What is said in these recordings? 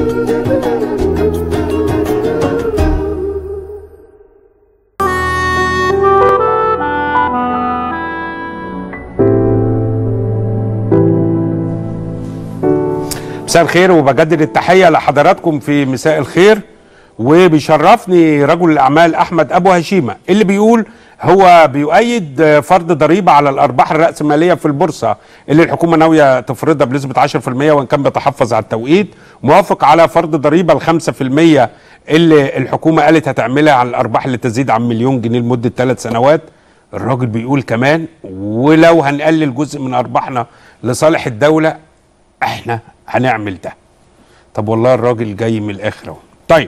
مساء الخير وبجدد التحيه لحضراتكم في مساء الخير وبيشرفني رجل الاعمال احمد ابو هشيمه اللي بيقول هو بيؤيد فرض ضريبه على الارباح الراسماليه في البورصه اللي الحكومه ناويه تفرضها بنسبه 10% وان كان بيتحفظ على التوقيت موافق على فرض ضريبه ال 5% اللي الحكومه قالت هتعملها على الارباح اللي تزيد عن مليون جنيه لمده ثلاث سنوات الراجل بيقول كمان ولو هنقلل جزء من ارباحنا لصالح الدوله احنا هنعمل ده طب والله الراجل جاي من الاخر اهو طيب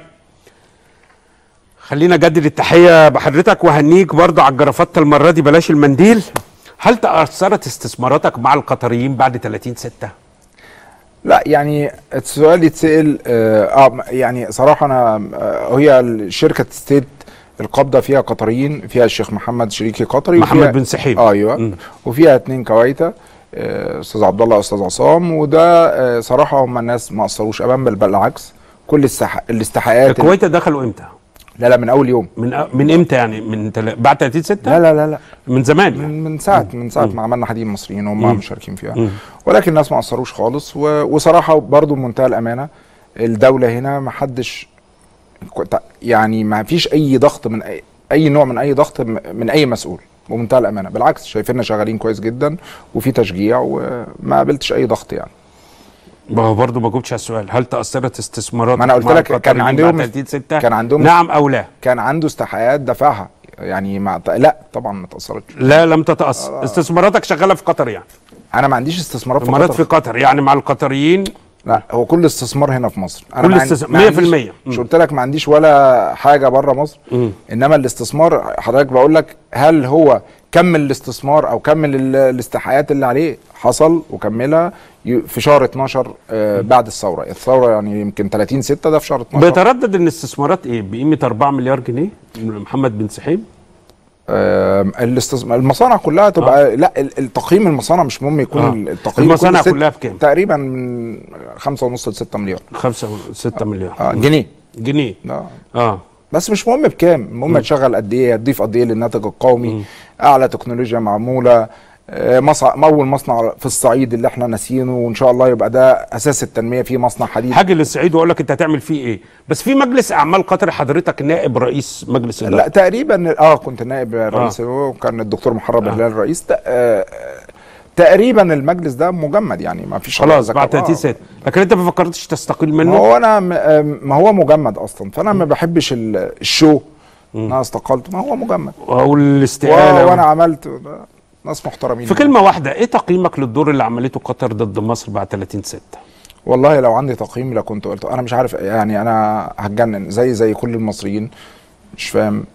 خلينا اجدد التحيه بحضرتك وهنيك برضه على الجرافته المره دي بلاش المنديل هل تاثرت استثماراتك مع القطريين بعد 30 6 لا يعني السؤال يتسال اه آه، يعني صراحه انا آه، هي الشركه ستيت القبضه فيها قطريين فيها الشيخ محمد شريكي قطري محمد وفيها- بن سحيم. آه ايوه مم. وفيها اتنين كويته آه، استاذ عبد الله استاذ عصام وده آه، صراحه هم الناس ما قصروش ابدا بل بالعكس كل السح... الاستحقاقات الكويت دخلوا امتى لا لا من اول يوم من أ- من امتى يعني من تل... بعد 30 6 لا لا لا لا من زمان يعني من من ساعه من ساعه ما عملنا حديد مصريين مم. هم مشاركين فيها مم. ولكن الناس ما قصروش خالص و... وصراحه برضو بمنتهى الامانه الدوله هنا ما حدش كنت- يعني ما فيش اي ضغط من اي اي نوع من اي ضغط م- من اي مسؤول بمنتهى الامانه بالعكس شايفيننا شغالين كويس جدا وفي تشجيع وما قابلتش اي ضغط يعني ما هو برضه ما جاوبتش على السؤال هل تاثرت استثماراتك ما أنا قلت مع لك كان القطريين عندهم- بعد 30 6 كان عندهم- نعم او لا كان عنده استحقاقات دفعها يعني ما لا طبعا ما تاثرتش لا لم تتاثر استثماراتك شغاله في قطر يعني انا ما عنديش استثمارات في استثمارات قطر في قطر يعني مع القطريين لا هو كل استثمار هنا في مصر كل ما عن- استث- ما عنديش- 100%. مش قلت لك ما عنديش ولا حاجه بره مصر مم. انما الاستثمار حضرتك بقول لك هل هو كمل الاستثمار او كمل ال- الاستحقاقات اللي عليه حصل وكملها ي- في شهر 12 آه بعد الثوره الثوره يعني يمكن 30 6 ده في شهر 12 بيتردد ان استثمارات ايه بقيمه 4 مليار جنيه محمد بن سحيم آه الاستثمار المصانع كلها تبقى لا ال- التقييم المصانع مش مهم يكون آه. التقييم المصانع كل ست- كلها بكام؟ تقريبا من 5.5 ل 6 مليار 5 6 مليار آه جنيه جنيه آه. اه بس مش مهم بكام المهم تشغل قد ايه تضيف قد ايه للناتج القومي اعلى تكنولوجيا معموله آه، مصنع اول مصنع في الصعيد اللي احنا ناسيينه وان شاء الله يبقى ده اساس التنميه في مصنع حديد هاجي للصعيد واقول لك انت هتعمل فيه ايه بس في مجلس اعمال قطر حضرتك نائب رئيس مجلس لا الاداره تقريبا اه كنت نائب رئيس وكان الدكتور محرم هلال الرئيس ت- آه، آه، تقريبا المجلس ده مجمد يعني ما فيش خلاص ذكر- بعد 30 آه. سنه لكن انت ما فكرتش تستقيل ما منه هو انا م- آه، ما هو مجمد اصلا فانا ما بحبش ال- الشو إن انا استقلت ما هو مجمد او و- الاستقاله وانا عملت ده ناس محترمين في كلمه واحده ايه تقييمك للدور اللي عملته قطر ضد مصر بعد 30 6 والله لو عندي تقييم لكنت قلت انا مش عارف يعني انا هتجنن زي زي كل المصريين مش فاهم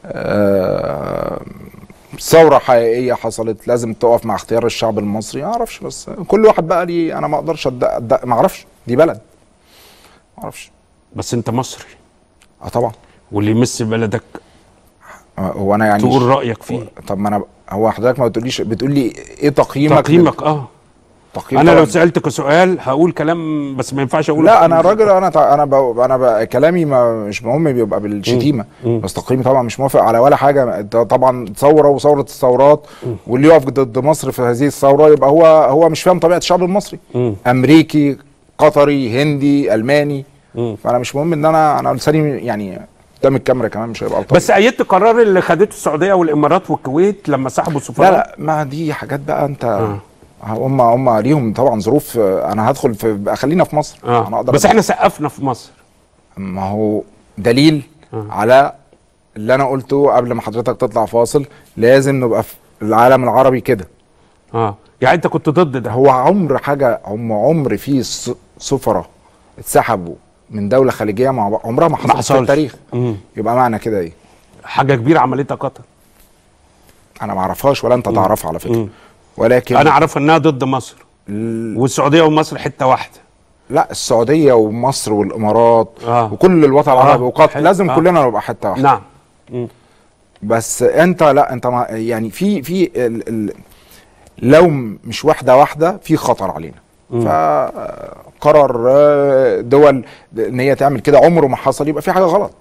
آه، ثورة حقيقية حصلت لازم تقف مع اختيار الشعب المصري ما اعرفش بس كل واحد بقى لي انا ما اقدرش أد- أد- ما اعرفش دي بلد ما اعرفش بس انت مصري اه طبعا واللي يمس بلدك آه، هو انا يعني تقول رايك فيه طب ما انا هو حضرتك ما بتقوليش بتقول لي ايه تقييمك تقييمك اه تقييم انا لو طبعاً. سالتك سؤال هقول كلام بس ما ينفعش اقول لا انا راجل انا تع- انا ب... انا ب... كلامي ما مش مهم بيبقى بالشتيمه بس تقييمي طبعا مش موافق على ولا حاجه ده طبعا ثوره وثوره الثورات واللي يقف ضد مصر في هذه الثوره يبقى هو هو مش فاهم طبيعه الشعب المصري مم. امريكي قطري هندي الماني مم. فانا مش مهم ان انا انا لساني يعني قدام الكاميرا كمان مش هيبقى الطف بس ايدت القرار اللي خدته السعوديه والامارات والكويت لما سحبوا لا سفراء لا ما دي حاجات بقى انت هم هم ليهم طبعا ظروف آه، انا هدخل في خلينا في مصر آه. انا اقدر بس احنا سقفنا في مصر ما هو دليل آه. على اللي انا قلته قبل ما حضرتك تطلع فاصل لازم نبقى في العالم العربي كده اه يعني انت كنت ضد ده هو عمر حاجه هم عمر في س- سفراء اتسحبوا من دوله خليجيه مع بعض عمرها ما حصلت في حصلش. التاريخ مم. يبقى معنى كده ايه حاجه كبيره عملتها قطر انا ما اعرفهاش ولا انت تعرفها على فكره مم. ولكن انا اعرف انها ضد مصر ال- والسعوديه ومصر حته واحده لا السعوديه ومصر والامارات آه. وكل الوطن العربي آه. وقطر حلو. لازم آه. كلنا نبقى حته واحده نعم مم. بس انت لا انت ما يعني في في ال ال لو م- مش واحده واحده في خطر علينا فقرر آه، دول ان هي تعمل كده عمره ما حصل يبقى في حاجه غلط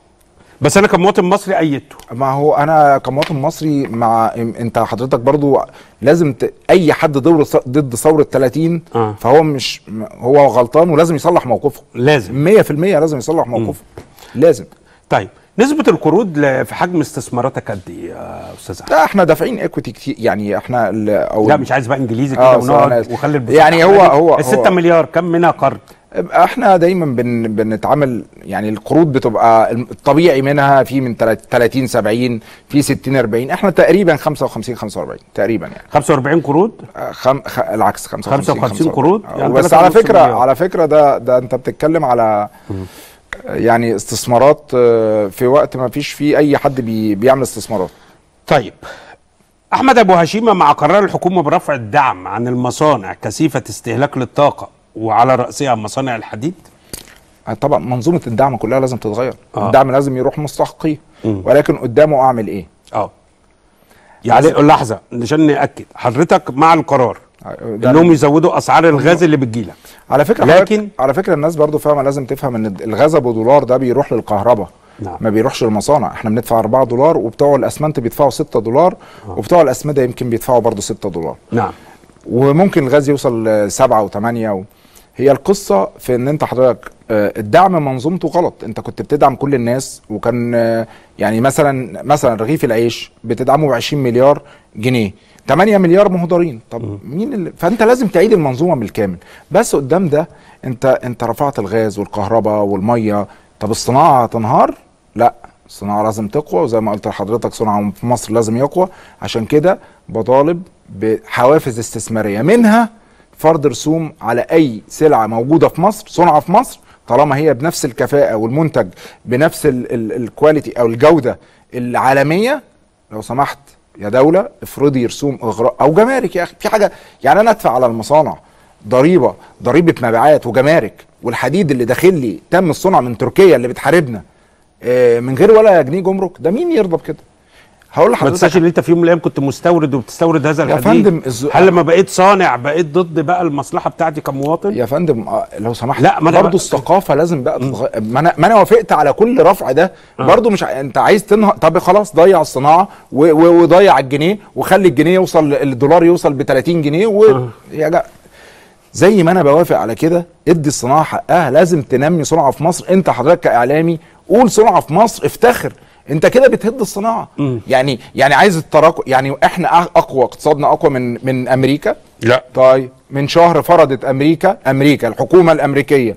بس انا كمواطن مصري ايدته ما هو انا كمواطن مصري مع انت حضرتك برضو لازم ت... اي حد ضد ضد ثوره 30 آه. فهو مش هو غلطان ولازم يصلح موقفه لازم 100% لازم يصلح موقفه لازم طيب نسبه القروض ل- في حجم استثماراتك قد ايه يا استاذ احمد لا احنا دافعين ايكويتي كتير يعني احنا ال- او لا مش عايز بقى انجليزي آه، كده أنا ونقعد آسف. وخلي البساطة يعني هو- عمالي. هو- ال 6 هو- مليار كم منها قرض احنا دايما بن بنتعامل يعني القروض بتبقى الطبيعي منها في من 30 70 في 60 40 احنا تقريبا 55 45 تقريبا يعني 45 قروض آه، خم... خ... العكس 55 55 قروض؟ آه، يعني بس تلاتة على ونص فكره مليار. على فكره ده ده انت بتتكلم على يعني استثمارات آه، في وقت ما فيش فيه اي حد بي... بيعمل استثمارات طيب احمد ابو هشيمه مع قرار الحكومه برفع الدعم عن المصانع كثيفه استهلاك للطاقه وعلى راسها مصانع الحديد آه، طبعا منظومه الدعم كلها لازم تتغير آه. الدعم لازم يروح مستحقيه مم. ولكن قدامه اعمل ايه اه يعني لحظه عشان ناكد حضرتك مع القرار آه، ده انهم يزودوا اسعار الغاز اللي بتجيلك على فكره لكن- لكن على فكره الناس برضو فاهمه لازم تفهم ان الغاز ابو دولار ده بيروح للكهرباء نعم. ما بيروحش للمصانع احنا بندفع 4 دولار وبتوع الاسمنت بيدفعوا 6 دولار وبتوع الاسمده يمكن بيدفعوا برضو 6 دولار نعم وممكن الغاز يوصل 7 و8 و... هي القصه في ان انت حضرتك آه، الدعم منظومته غلط انت كنت بتدعم كل الناس وكان آه، يعني مثلا مثلا رغيف العيش بتدعمه ب 20 مليار جنيه 8 مليار مهدرين طب مين اللي فانت لازم تعيد المنظومه بالكامل بس قدام ده انت انت رفعت الغاز والكهرباء والميه طب الصناعه هتنهار لا الصناعه لازم تقوى وزي ما قلت لحضرتك صناعه في مصر لازم يقوى عشان كده بطالب بحوافز استثماريه منها فرض رسوم على اي سلعه موجوده في مصر صنعه في مصر طالما هي بنفس الكفاءه والمنتج بنفس ال- ال- الكواليتي او الجوده العالميه لو سمحت يا دوله افرضي رسوم اغراء او جمارك يا اخي في حاجه يعني انا ادفع على المصانع ضريبه ضريبه مبيعات وجمارك والحديد اللي داخل لي تم الصنع من تركيا اللي بتحاربنا آه، من غير ولا جنيه جمرك ده مين يرضى بكده هقول ما لحضرتك تنساش ان انت في يوم من الايام كنت مستورد وبتستورد هذا يا الحديد فندم، الز- هل لما بقيت صانع بقيت ضد بقى المصلحه بتاعتي كمواطن يا فندم آه، لو سمحت لا، ما أنا برضه بقى- الثقافه لازم بقى تتغير ما انا ما انا وافقت على كل رفع ده برضه مش ع- انت عايز تنهى طب خلاص ضيع الصناعه و... و... وضيع الجنيه وخلي الجنيه يوصل الدولار يوصل ب 30 جنيه و... يا جا... زي ما انا بوافق على كده ادي الصناعه حقها لازم تنمي صناعه في مصر انت حضرتك كاعلامي قول صناعه في مصر افتخر انت كده بتهد الصناعه يعني يعني عايز التراكم يعني احنا أق- اقوى اقتصادنا اقوى من من امريكا لا طيب من شهر فرضت امريكا امريكا الحكومه الامريكيه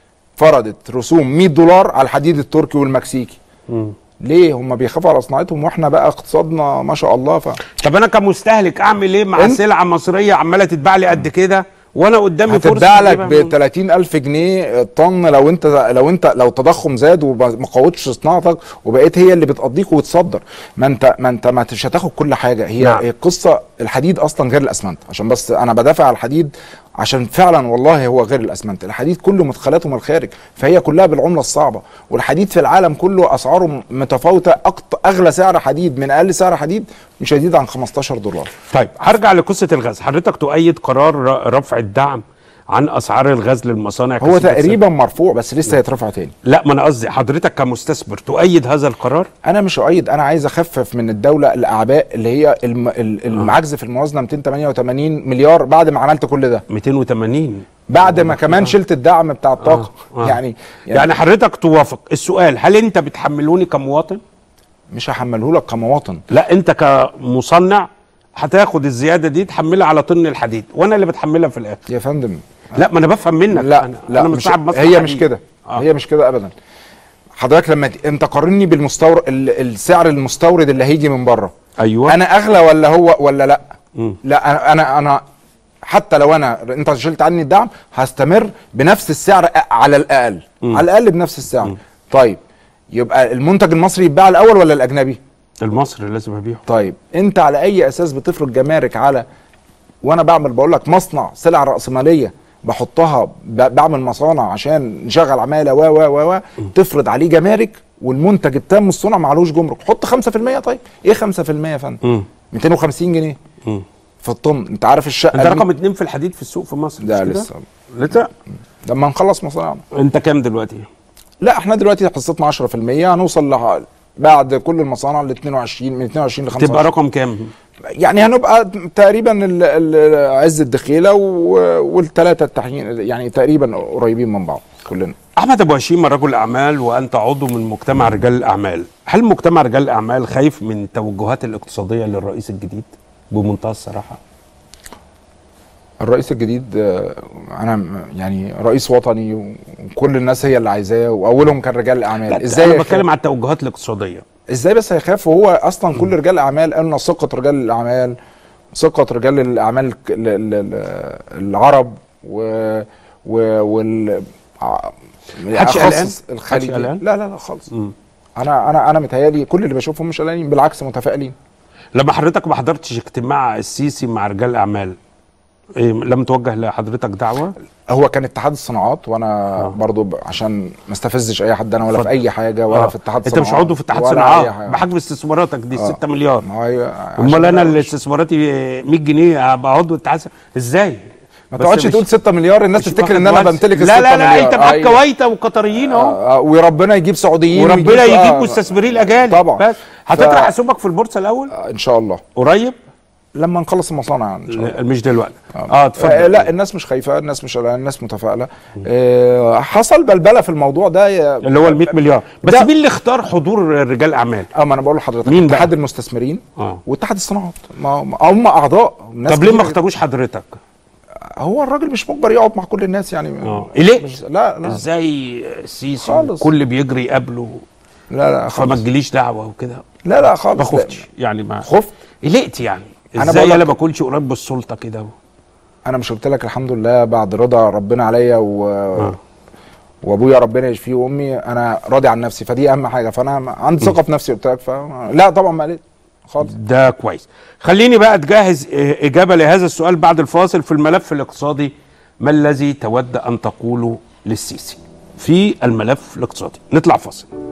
فرضت رسوم 100 دولار على الحديد التركي والمكسيكي ليه هم بيخافوا على صناعتهم واحنا بقى اقتصادنا ما شاء الله ف طب انا كمستهلك اعمل ايه مع انت- سلعه مصريه عماله تتباع لي قد كده وانا قدامي فرصه هتتباع لك أجيبها ب من- 30 الف جنيه طن لو انت لو انت لو التضخم زاد وما قوتش صناعتك وبقيت هي اللي بتقضيك وتصدر ما انت ما انت ما مش هتاخد كل حاجه هي نعم. نعم. القصه الحديد اصلا غير الاسمنت عشان بس انا بدافع على الحديد عشان فعلا والله هو غير الاسمنت الحديد كله مدخلاته من الخارج فهي كلها بالعمله الصعبه والحديد في العالم كله اسعاره متفاوته أكت... اغلى سعر حديد من اقل سعر حديد مش هيزيد عن 15 دولار طيب هرجع لقصه الغاز حضرتك تؤيد قرار ر- رفع الدعم عن اسعار الغاز للمصانع هو كثيفة تقريبا مرفوع بس لسه هيترفع تاني لا ما انا قصدي حضرتك كمستثمر تؤيد هذا القرار انا مش اؤيد انا عايز اخفف من الدوله الاعباء اللي هي الم... ال- المعجز في الموازنه 288 مليار بعد ما عملت كل ده 280 بعد ما كمان شلت الدعم بتاع الطاقه آه. يعني, يعني يعني حضرتك توافق السؤال هل انت بتحملوني كمواطن مش هحمله لك كمواطن لا انت كمصنع هتاخد الزياده دي تحملها على طن الحديد وانا اللي بتحملها في الاخر يا فندم لا ما انا بفهم منك لا أنا لا أنا مش صاحب مصنع هي حديد. مش كده آه. هي مش كده ابدا حضرتك لما ت- انت قارني بالمستورد ال- السعر المستورد اللي هيجي من بره ايوه انا اغلى ولا هو ولا لا مم. لا أنا- انا انا حتى لو انا انت شلت عني الدعم هستمر بنفس السعر أ- على الاقل على الاقل بنفس السعر طيب يبقى المنتج المصري يتباع الاول ولا الاجنبي المصري لازم ابيعه طيب انت على اي اساس بتفرض جمارك على وانا بعمل بقول لك مصنع سلع راسماليه بحطها ب- بعمل مصانع عشان نشغل عماله و و و و تفرض عليه جمارك والمنتج التام الصنع معلوش جمرك حط 5% طيب ايه 5% يا فندم مم. 250 جنيه مم. في الطن انت عارف الشقه انت دي- رقم اتنين في الحديد في السوق في مصر ده مش كده؟ لسه لسه لما نخلص مصانعنا انت كام دلوقتي؟ لا احنا دلوقتي حصتنا 10% هنوصل لح- بعد كل المصانع ل 22 من 22 ل تبقى 25 رقم كام؟ يعني هنبقى تقريبا ال- ال- عز الدخيله و- والثلاثه التحيين يعني تقريبا قريبين من بعض كلنا احمد ابو هشيم رجل اعمال وانت عضو من مجتمع رجال الاعمال هل مجتمع رجال الاعمال خايف من التوجهات الاقتصاديه للرئيس الجديد بمنتهى الصراحه الرئيس الجديد آه، انا م- يعني رئيس وطني وكل الناس هي اللي عايزاه واولهم كان رجال الاعمال ازاي ازاي انا يخاف- بتكلم على التوجهات الاقتصاديه ازاي بس هيخاف وهو اصلا كل رجال الاعمال قالوا ثقه رجال الاعمال ثقه رجال الاعمال ال- ال- ال- العرب و و وال ع- حدش أخصص قلقان؟ الخليجي حدش قلقان؟ لا لا لا خالص مم. انا انا انا متهيألي كل اللي بشوفهم مش قلقانين بالعكس متفائلين لما حضرتك ما حضرتش اجتماع السيسي مع رجال الاعمال إيه لم توجه لحضرتك دعوه هو كان اتحاد الصناعات وانا آه. برضو ب- عشان ما استفزش اي حد انا ولا في اتفضل. اي حاجه ولا آه. في اتحاد انت مش عضو في اتحاد ولا أي صناعات حاجة. بحجم استثماراتك دي آه. 6 مليار ما هي امال عشان انا كده اللي استثماراتي 100 جنيه ابقى عضو اتحاد صناعات. ازاي ما بس تقعدش مش- تقول 6 مليار الناس مش تفتكر واخد ان انا وقت. بمتلك ال لا 6 لا لا مليار انت معاك أيوة. كويته وقطريين اهو آه، آه، وربنا يجيب سعوديين وربنا ويجيب- يجيب آه، مستثمرين اجانب طبعا. بس هتطرح ف- اسهمك في البورصه الاول آه، ان شاء الله قريب لما نخلص المصانع ان شاء الله لا، مش دلوقتي اه آه اتفضل لا الناس مش خايفه الناس مش قلقانة، الناس متفائله آه حصل بلبله في الموضوع ده يا- اللي هو ال 100 مليار بس ده- مين اللي اختار حضور رجال اعمال اه ما انا بقول لحضرتك مين بقى؟ اتحاد المستثمرين اه واتحاد الصناعات ما ما- هم اعضاء ناس طب ليه ما كتير- اختاروش حضرتك هو الراجل مش مجبر يقعد مع كل الناس يعني اه ليه مش- لا لا ازاي السيسي خالص. كل بيجري يقابله لا لا فما خالص تجيليش دعوه وكده لا لا خالص ما لا. خفتش يعني ما خفت قلقت يعني أنا ازاي بقول انا لك- ما اكونش قريب بالسلطه كده انا مش قلت لك الحمد لله بعد رضا ربنا عليا و... آه. وابويا ربنا يشفيه وامي انا راضي عن نفسي فدي اهم حاجه فانا عندي ثقه في نفسي قلت لك ف... لا طبعا ما قلت خالص ده كويس خليني بقى تجهز اه، اجابه لهذا السؤال بعد الفاصل في الملف الاقتصادي ما الذي تود ان تقوله للسيسي في الملف الاقتصادي نطلع فاصل